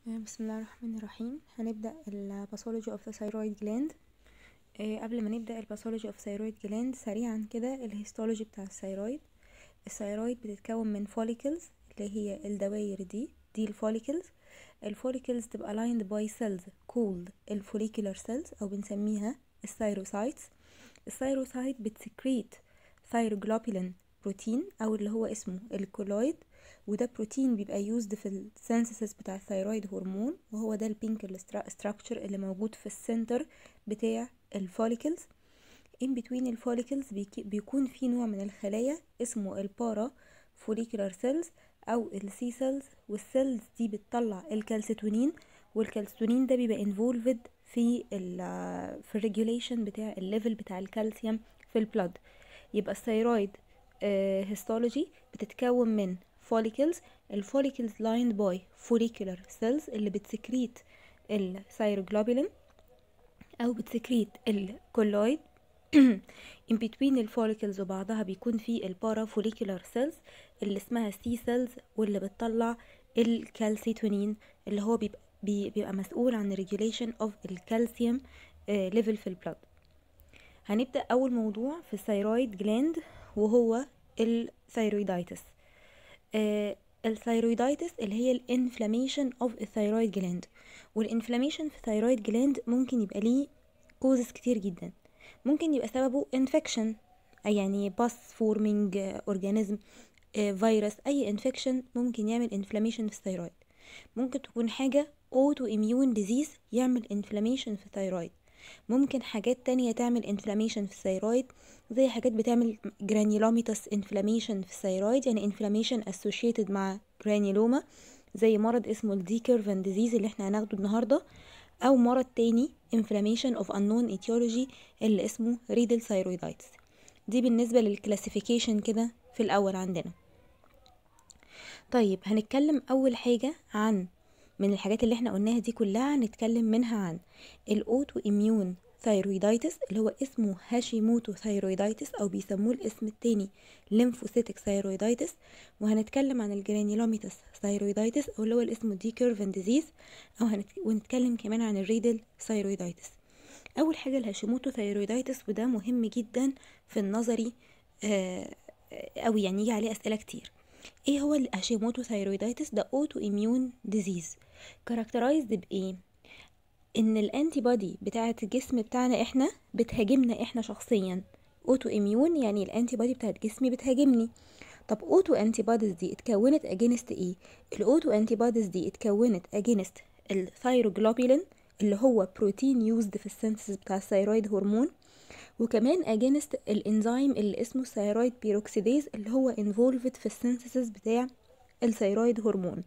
بسم الله الرحمن الرحيم هنبدأ ال pathology of the thyroid gland آه، قبل ما نبدأ ال pathology of thyroid gland سريعا كده الهيستولوجي بتاع الثيرويد الثيرويد بتتكون من follicles اللي هي الدواير دي دي الفوليكلز الفوليكلز تبقى lined by cells called الفوليكولار cells أو بنسميها الثيروسايتس الثيروسايت بتسكريت ثيروجلوبولين بروتين أو اللي هو اسمه الكولويد وده بروتين بيبقى يوزد في السينثيسيس بتاع الثيرويد هرمون وهو ده البينك ستراكشر اللي موجود في السنتر بتاع الفوليكلز in between الفوليكلز بيكون في نوع من الخلايا اسمه البارا فوليكولار سيلز او السي سيلز والسيلز دي بتطلع الكالسيتونين والكالسيتونين ده بيبقى انفولفد في ال في الريجوليشن بتاع الليفل بتاع الكالسيوم في البلاد يبقى الثيرويد هيستولوجي بتتكون من follicles الفوليكلز lined by follicular cells اللي بتسكريت الثيروجلوبولين او بتسكريت الكولويد in between الفوليكلز وبعضها بيكون في البارا فوليكولار سيلز اللي اسمها سي سيلز واللي بتطلع الكالسيتونين اللي هو بيبقى, بيبقى مسؤول عن regulation of الكالسيوم ليفل في البلد هنبدأ أول موضوع في الثيرويد جلاند وهو الثيرويدايتس آه الثيرويدايتس اللي هي الانفلاميشن اوف الثيرويد جلاند والانفلاميشن في الثيرويد جلاند ممكن يبقى ليه كوزز كتير جدا ممكن يبقى سببه انفكشن يعني باس فورمينج اورجانيزم فيروس اي انفكشن ممكن يعمل انفلاميشن في الثيرويد ممكن تكون حاجه اوتو اميون ديزيز يعمل انفلاميشن في الثيرويد ممكن حاجات تانية تعمل انفلاميشن في الثيرويد زي حاجات بتعمل جرانيولوميتاس انفلاميشن في الثيرويد يعني انفلاميشن اسوشيتد مع جرانيولوما زي مرض اسمه الدي كيرفن ديزيز اللي احنا هناخده النهارده او مرض تاني inflammation of unknown etiology اللي اسمه ريدل ثيرويدايتس دي بالنسبة للكلاسيفيكيشن كده في الأول عندنا طيب هنتكلم أول حاجة عن من الحاجات اللي احنا قلناها دي كلها هنتكلم منها عن الاوتو اميون ثيرويدايتس اللي هو اسمه هاشيموتو ثيرويدايتس او بيسموه الاسم التاني ليمفوسيتك ثيرويدايتس وهنتكلم عن الجرانيولوميتاس ثيرويدايتس او اللي هو الاسم دي كيرفن ديزيز او هنت... ونتكلم كمان عن الريدل ثيرويدايتس اول حاجه الهاشيموتو ثيرويدايتس وده مهم جدا في النظري آه او يعني يجي عليه اسئله كتير ايه هو الهاشيموتو ثيرويدايتس ده اوتو اميون ديزيز كاركترايزد بايه ان الانتي بودي بتاعه الجسم بتاعنا احنا بتهاجمنا احنا شخصيا اوتو اميون يعني الانتي بودي بتاعه جسمي بتهاجمني طب اوتو انتي بوديز دي اتكونت اجينست ايه الاوتو انتي بوديز دي اتكونت اجينست الثيروجلوبولين اللي هو بروتين يوزد في السينثيسيس بتاع الثيرويد هرمون وكمان اجينست الانزيم اللي اسمه ثيرويد بيروكسيديز اللي هو انفولفد في السينثيسيس بتاع الثيرويد هرمون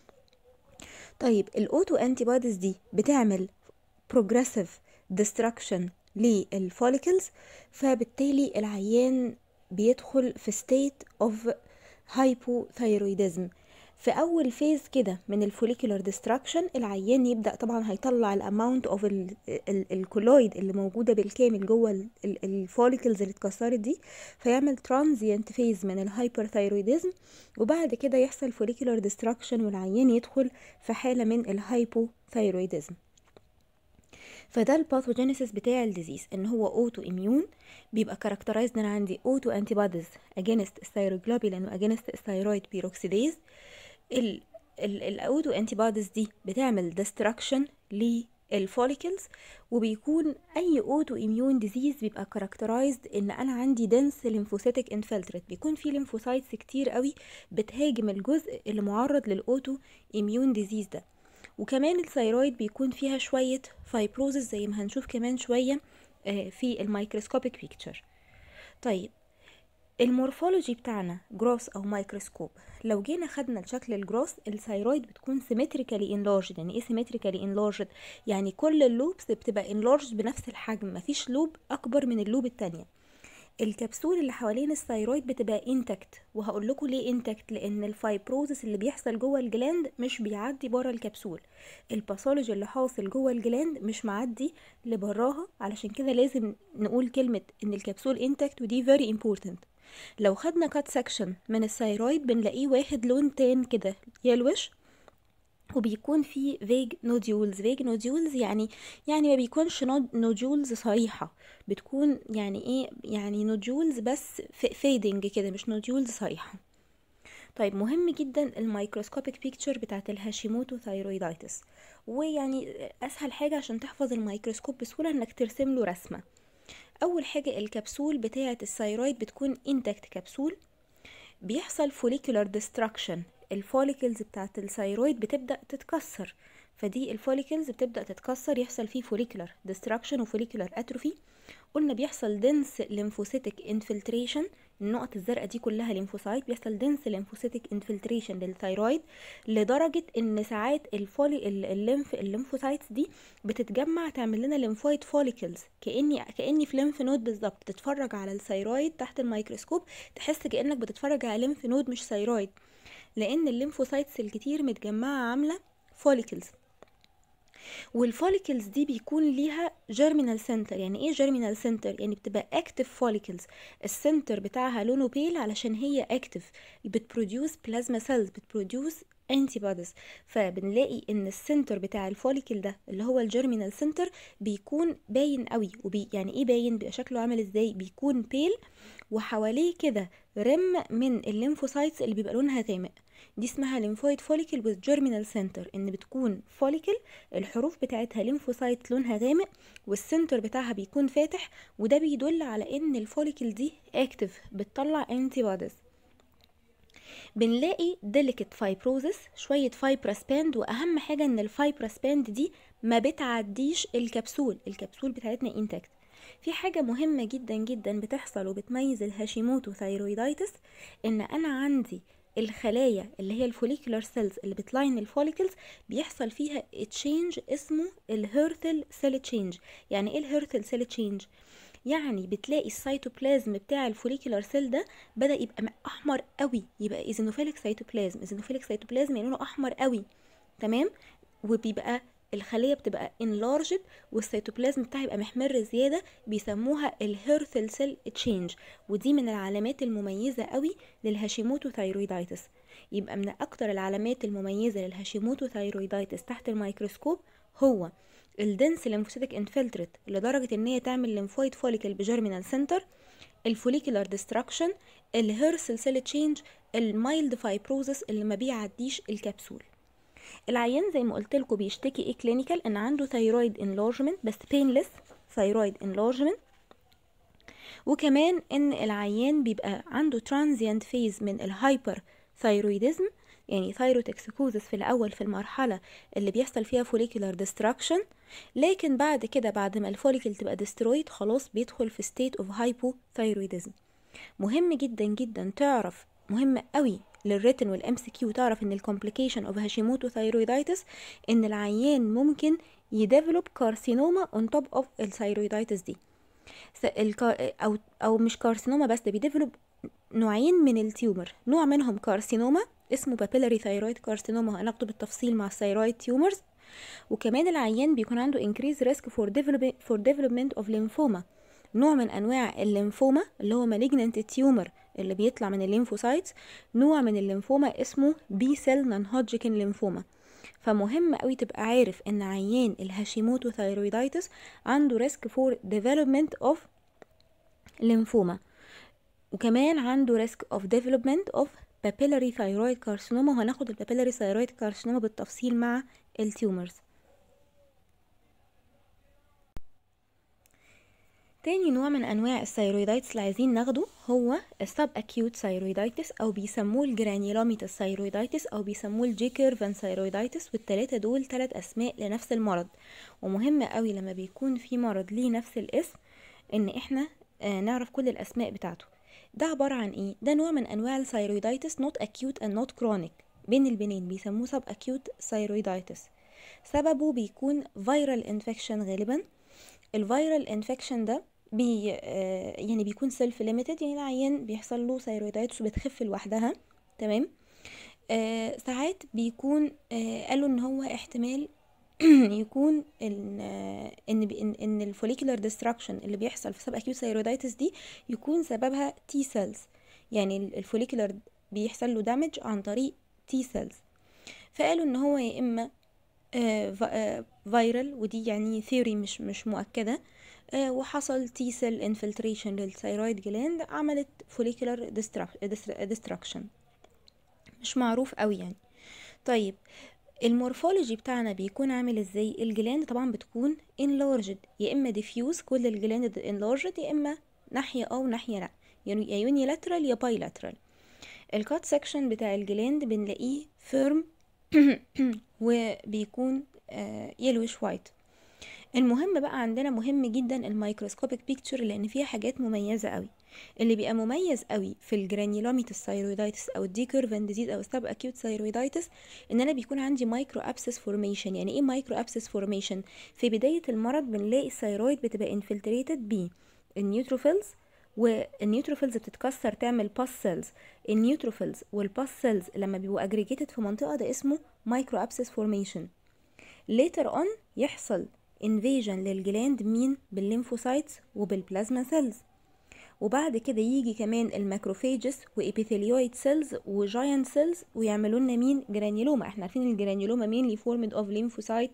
طيب الاوتو انتي بوديز دي بتعمل بروجريسيف ديستراكشن للفوليكلز فبالتالي العيان بيدخل في ستيت اوف هايبوثايرويدزم في اول فيز كده من الفوليكولار ديستراكشن العيان يبدا طبعا هيطلع الاماونت اوف الكولويد اللي موجوده بالكامل جوه الفوليكلز اللي اتكسرت دي فيعمل ترانزيانت فيز من الهايبرثايرويدزم وبعد كده يحصل فوليكولار ديستراكشن والعيان يدخل في حاله من الهايبوثايرويدزم فده الباثوجينيسيس بتاع الديزيز ان هو اوتو اميون بيبقى كاركترايزد ان عندي اوتو انتي بوديز اجينست الثيروجلوبولين واجينست الثيرويد بيروكسيديز الاوتو انتي بوديز دي بتعمل ديستراكشن للفوليكلز وبيكون اي اوتو اميون ديزيز بيبقى كاركترايزد ان انا عندي دنس ليمفوسيتك انفلتريت بيكون في ليمفوسايتس كتير قوي بتهاجم الجزء اللي معرض للاوتو اميون ديزيز ده وكمان الثيرويد بيكون فيها شوية فايبروزس زي ما هنشوف كمان شوية في الميكروسكوبيك بيكتشر طيب المورفولوجي بتاعنا جروس او مايكروسكوب لو جينا خدنا الشكل الجروس الثيرويد بتكون سيمتريكالي انلارجد يعني ايه سيمتريكالي انلارجد يعني كل اللوبس بتبقى انلارجد بنفس الحجم مفيش لوب اكبر من اللوب التانية الكبسول اللي حوالين الثيرويد بتبقى انتكت وهقول لكم ليه انتكت لان الفايبروزس اللي بيحصل جوه الجلاند مش بيعدي بره الكبسول الباثولوجي اللي حاصل جوه الجلاند مش معدي لبراها علشان كده لازم نقول كلمه ان الكبسول انتكت ودي very important لو خدنا كات سكشن من الثيرويد بنلاقيه واخد لون تان كده يلوش وبيكون في فيج نوديولز فيج نوديولز يعني يعني ما بيكونش نوديولز صريحة بتكون يعني ايه يعني نوديولز بس فيدنج كده مش نوديولز صريحة طيب مهم جدا الميكروسكوبيك بيكتشر بتاعت الهاشيموتو ثايرويدايتس ويعني اسهل حاجة عشان تحفظ الميكروسكوب بسهولة انك ترسم له رسمة اول حاجة الكبسول بتاعة الثايرويد بتكون انتكت كبسول بيحصل فوليكولار ديستراكشن الفوليكلز بتاعت الثايرويد بتبدا تتكسر فدي الفوليكلز بتبدا تتكسر يحصل فيه فوليكولار ديستراكشن وفوليكولار اتروفي قلنا بيحصل دنس ليمفوسيتك انفلتريشن النقط الزرقاء دي كلها ليمفوسايت بيحصل دنس ليمفوسيتك انفلتريشن للثايرويد لدرجه ان ساعات الفولي الليمف الليمفوسايتس دي بتتجمع تعمل لنا ليمفويد فوليكلز كاني كاني في ليمف نود بالظبط تتفرج على الثايرويد تحت الميكروسكوب تحس كانك بتتفرج على ليمف نود مش ثايرويد لان الليمفوسايتس الكتير متجمعه عامله فوليكلز والفوليكلز دي بيكون ليها جيرمينال سنتر يعني ايه جيرمينال سنتر يعني بتبقى اكتف فوليكلز السنتر بتاعها لونه بيل علشان هي اكتف بتبروديوس بلازما سيلز بتبروديوس انتي بوديز فبنلاقي ان السنتر بتاع الفوليكل ده اللي هو الجيرمينال سنتر بيكون باين قوي وبي يعني ايه باين بيبقى شكله عامل ازاي بيكون بيل وحواليه كده رم من الليمفوسايتس اللي بيبقى لونها غامق دي اسمها ليمفويد فوليكل with جيرمينال سنتر ان بتكون فوليكل الحروف بتاعتها ليمفوسايت لونها غامق والسنتر بتاعها بيكون فاتح وده بيدل على ان الفوليكل دي اكتف بتطلع انتي بوديز بنلاقي ديليكت فايبروزس شوية فايبرس باند واهم حاجة ان الفايبرس باند دي ما بتعديش الكبسول الكبسول بتاعتنا انتكت في حاجة مهمة جدا جدا بتحصل وبتميز الهاشيموتو ثايرويدايتس ان انا عندي الخلايا اللي هي الفوليكولار سيلز اللي بتلاين الفوليكلز بيحصل فيها تشينج اسمه الهيرثل سيل تشينج يعني ايه الهيرثل سيل تشينج يعني بتلاقي السيتوبلازم بتاع الفوليكولار سيل ده بدا يبقى احمر قوي يبقى ايزينوفيليك سيتوبلازم ايزينوفيليك سيتوبلازم يعني لونه احمر قوي تمام وبيبقى الخليه بتبقى انلارجد والسيتوبلازم بتاعها يبقى محمر زياده بيسموها الهيرثل سيل تشينج ودي من العلامات المميزه قوي للهاشيموتو ثايرويدايتس يبقى من اكتر العلامات المميزه للهاشيموتو ثايرويدايتس تحت الميكروسكوب هو الدنس ليمفوسيتك انفلتريت لدرجه ان هي تعمل ليمفويد فوليكل بجيرمينال سنتر الفوليكولار ديستراكشن الهيرثل سيل تشينج المايلد فايبروزس اللي ما بيعديش الكبسول العيان زي ما قلت لكم بيشتكي ايه كلينيكال ان عنده ثايرويد انلارجمنت بس بينلس ثايرويد انلارجمنت وكمان ان العيان بيبقى عنده ترانزيانت فيز من الهايبر ثايرويدزم يعني ثايروتكسيكوزس في الاول في المرحله اللي بيحصل فيها فوليكولار ديستراكشن لكن بعد كده بعد ما الفوليكل تبقى ديسترويد خلاص بيدخل في ستيت اوف هايبو ثايرويدزم مهم جدا جدا تعرف مهم قوي للريتن والام سي كيو تعرف ان الكومبليكيشن اوف هاشيموتو ثايرويدايتس ان العيان ممكن يديفلوب كارسينوما اون توب اوف الثايرويدايتس دي او او مش كارسينوما بس ده بيديفلوب نوعين من التيومر نوع منهم كارسينوما اسمه بابيلاري ثايرويد كارسينوما هناخده بالتفصيل مع الثايرويد تيومرز وكمان العيان بيكون عنده increased risk for development for development of lymphoma نوع من انواع الليمفوما اللي هو malignant tumor اللي بيطلع من الليمفوسايتس نوع من الليمفوما اسمه بي سيل نون هودجكن ليمفوما فمهم قوي تبقى عارف ان عيان الهاشيموتو ثايرويدايتس عنده ريسك فور ديفلوبمنت اوف ليمفوما وكمان عنده ريسك اوف ديفلوبمنت اوف بابيلاري ثايرويد كارسينوما وهناخد البابيلاري ثايرويد كارسينوما بالتفصيل مع التيومرز تاني نوع من انواع الثايرويدايتس اللي عايزين ناخده هو السب اكيوت ثايرويدايتس او بيسموه الجرانيولوميتاس ثايرويدايتس او بيسموه الجي كيرفان ثايرويدايتس والتلاتة دول تلات اسماء لنفس المرض ومهم قوي لما بيكون في مرض ليه نفس الاسم ان احنا آه نعرف كل الاسماء بتاعته ده عبارة عن ايه ده نوع من انواع الثايرويدايتس not acute and not chronic بين البنين بيسموه سب اكيوت ثايرويدايتس سببه بيكون فيرال انفكشن غالبا الفيرال انفكشن ده بي آه يعني بيكون سيلف ليميتد يعني العيان بيحصل له ثايرويدايتس وبتخف لوحدها تمام آه ساعات بيكون آه قالوا ان هو احتمال يكون ان ان ان, إن الفوليكولار ديستراكشن اللي بيحصل في سب اكيوت ثايرويدايتس دي يكون سببها تي سيلز يعني الفوليكولار بيحصل له دامج عن طريق تي سيلز فقالوا ان هو يا اما فايرال ودي يعني ثيوري مش مش مؤكده آه، وحصل تي سيل انفلتريشن للثيرويد جلاند عملت فوليكولار ديستراكشن مش معروف قوي يعني طيب المورفولوجي بتاعنا بيكون عامل ازاي الجلاند طبعا بتكون enlarged يا اما diffuse كل الجلاند enlarged يا اما ناحيه اه وناحيه لا يعني يا يونيلاترال يا بايلاترال الكات سكشن بتاع الجلاند بنلاقيه فيرم وبيكون يلوش وايت المهم بقى عندنا مهم جدا الميكروسكوبيك بيكتشر لان فيها حاجات مميزه قوي اللي بيبقى مميز قوي في الجرانيولوميتس ثايرويدايتس او الديكيرفان ديزيز او ستاب اكيوت ثايرويدايتس ان انا بيكون عندي مايكرو ابسس فورميشن يعني ايه مايكرو ابسس فورميشن في بدايه المرض بنلاقي الثايرويد بتبقى انفلتريتد ب النيوتروفيلز والنيوتروفيلز بتتكسر تعمل باس سيلز النيوتروفيلز والباس سيلز لما بيبقوا اجريجيتد في منطقه ده اسمه مايكرو ابسس فورميشن later on يحصل انفيجن للجلاند مين بالليمفوسايتس وبالبلازما سيلز وبعد كده يجي كمان الماكروفيجز وابيثيليويد سيلز وجاينت سيلز ويعملوا لنا مين جرانيولوما احنا عارفين الجرانيولوما مين فورمد اوف ليمفوسايت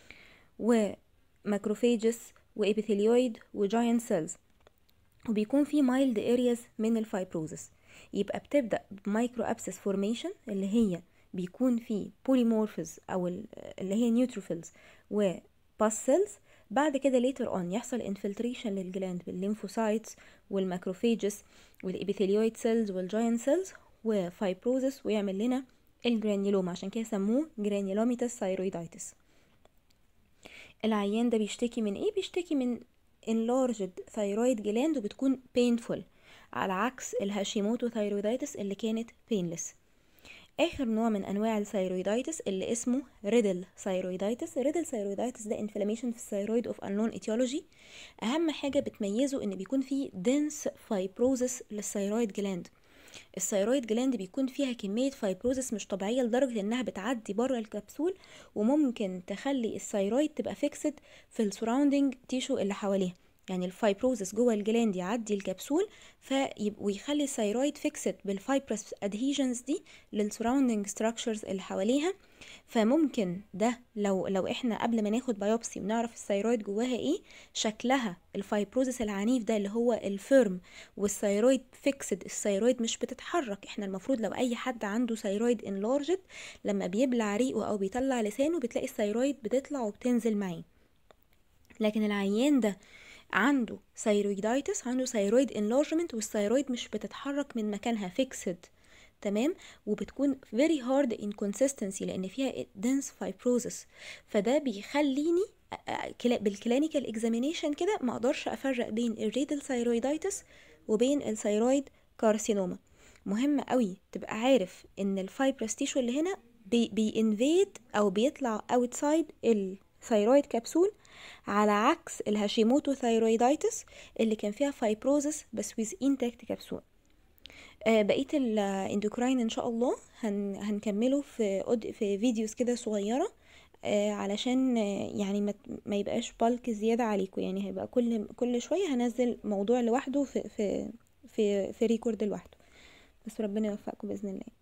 وماكروفيجز وابيثيليويد وجاينت سيلز وبيكون في مايلد ارياز من الفايبروزس يبقى بتبدا بمايكرو ابسس فورميشن اللي هي بيكون في بوليمورفز او اللي هي نيوتروفيلز وباس سيلز بعد كده later on يحصل infiltration للجلاند بالليمفوسايتس والماكروفيجز والابيثيليويد سيلز والجاينت سيلز وفايبروزس ويعمل لنا الجرانيولوما عشان كده سموه جرانيولوميتاس ثايرويدايتس العيان ده بيشتكي من ايه بيشتكي من enlarged thyroid gland وبتكون painful على عكس الهاشيموتو ثايرويدايتس اللي كانت painless اخر نوع من انواع الثايرويدايتس اللي اسمه ريدل ثايرويدايتس ريدل ثايرويدايتس ده انفلاميشن في الثايرويد اوف unknown etiology اهم حاجه بتميزه ان بيكون فيه dense fibrosis للثايرويد جلاند الثايرويد جلاند بيكون فيها كميه فايبروزس مش طبيعيه لدرجه انها بتعدي بره الكبسول وممكن تخلي الثايرويد تبقى فيكسد في السراوندنج تيشو اللي حواليها يعني الفايبروزس جوه الجلاند يعدي الكبسول ويخلي الثايرويد فيكسد بالفايبرس ادهيجنز دي للسراوندنج ستراكشرز اللي حواليها فممكن ده لو لو احنا قبل ما ناخد بايوبسي ونعرف الثايرويد جواها ايه شكلها الفايبروزس العنيف ده اللي هو الفيرم والثايرويد فيكسد الثايرويد مش بتتحرك احنا المفروض لو اي حد عنده ثايرويد انلارجد لما بيبلع ريقه او بيطلع لسانه بتلاقي الثايرويد بتطلع وبتنزل معاه لكن العيان ده عنده ثايرويدايتس عنده ثايرويد انلارجمنت والثايرويد مش بتتحرك من مكانها فيكسد تمام وبتكون very hard in consistency لان فيها dense fibrosis فده بيخليني بالكلينيكال اكزامينيشن كده ما اقدرش افرق بين الريدل ثايرويدايتس وبين الثايرويد كارسينوما مهم قوي تبقى عارف ان الفايبرس تيشو اللي هنا بي بينفيد او بيطلع اوتسايد الثايرويد كبسول على عكس الهاشيموتو ثايرويدايتس اللي كان فيها فايبروزس بس with intact كبسول آه بقيه الاندوكراين ان شاء الله هن هنكمله في في فيديوز كده صغيره آه علشان آه يعني ما, ما يبقاش بالك زياده عليكم يعني هيبقى كل كل شويه هنزل موضوع لوحده في في في, في ريكورد لوحده بس ربنا يوفقكم باذن الله